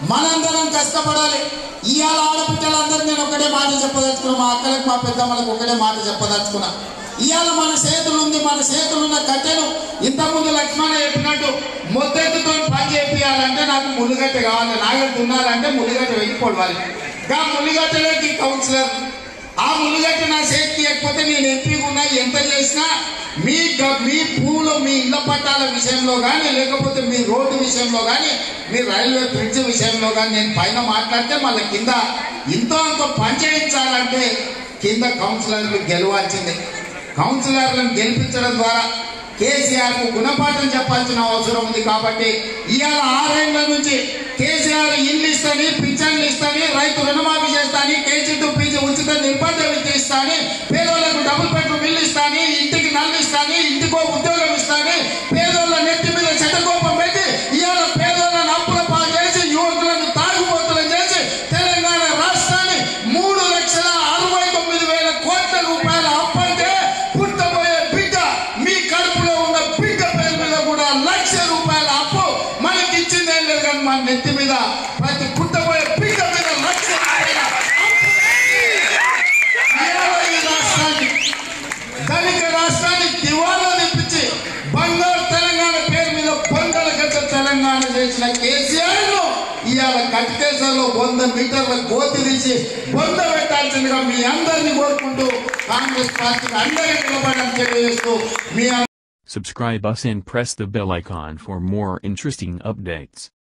మనందరం కష్టపడాలి ఇవాళ ఆడపిల్లలందరూ నేను ఒకటే మాట చెప్పదలుచుకున్నా మా అక్కలకు మా పెద్దమ్మలకు ఒకటే మాట చెప్పదలుచుకున్నా ఇవాళ మన చేతులు ఉంది మన చేతులు ఉన్న కట్టెను ఇంతకుముందు లక్ష్మణ చెప్పినట్టు మొద్దెత్తుతో పని చేపియాలంటే నాకు ముళ్ళుగట్ట కావాలి నాగలు దున్నాలంటే ముళ్ళుగట్ట వెళ్ళిపోవాలి గా ముళ్ళుగట్టలోకి కౌన్సిలర్ ఆ ముళ్ళుగట్ట నా చేతికి ఎక్కిపోతే నేను ఎంపీగా ఉన్నా ఎంత చేసినా మీ గ- మీ పూలు మీ ఇళ్ల పట్టాల విషయంలో కానీ లేకపోతే మీ రోడ్డు విషయంలో కానీ మీ రైల్వే బ్రిడ్జ్ విషయంలో కానీ నేను పైన మాట్లాడితే మళ్ళీ కింద ఇంతో అంత పనిచేయించాలంటే కింద కౌన్సిలర్లు గెలవాల్సిందే కౌన్సిలర్లను గెలిపించడం ద్వారా కేసీఆర్ కు గుణపాఠం చెప్పాల్సిన అవసరం ఉంది కాబట్టి ఇవాళ ఆరేళ్ల నుంచి కేసీఆర్ ఇల్లు ఇస్తాని పింఛన్లు ఇస్తాని రైతు రుణమాఫీ చేస్తాని కేజీ టు పీజీ ఉచిత నిర్బంధ విద్య ఇస్తాని పేదోళ్లకు డబుల్ బెడ్రూమ్ ఇల్లు ఇస్తాని ఇంటికి నల్లు ఇస్తాని ఇంటికో ఉద్యోగం ఇస్తాని పేదోళ్ళ నెత్తి మీద చెడ్డకోపం పెట్టి ఇవాళ పేదోళ్ళని అప్పుల పాలు చేసి యువకులను తాగుబోతులను చేసి తెలంగాణ రాష్ట్రాన్ని మూడు లక్షల అరవై తొమ్మిది వేల కోట్ల రూపాయల అప్పంటే పుట్టబోయే బిడ్డ మీ కడుపులో ఉన్న బిడ్డ పేరు మీద కూడా లక్ష రూపాయల అప్పు మనకి ఇచ్చింది ఏం లేదు కానీ మన నెత్తి మీద ప్రతి పుట్టబోయే బిడ్డ మీద లక్ష రూపాయల అప్పు ఇవాళ ఈ రాష్ట్రాన్ని ధనిక రాష్ట్రాన్ని దివాలా తెప్పించి బంగారు తెలంగాణ పేరు మీద బంగాళ గడ్డ తెలంగాణ చేసిన కేసీఆర్ ను ఇవాళ కట్కేశ్వర్లో వంద మీటర్ల గోతి తీసి బొంద పెట్టాల్సిందిగా మీ అందరినీ కోరుకుంటూ కాంగ్రెస్ పార్టీకి అందరికీ నిలబడని తెలియజేస్తూ మీ Subscribe us and press the bell icon for more interesting updates.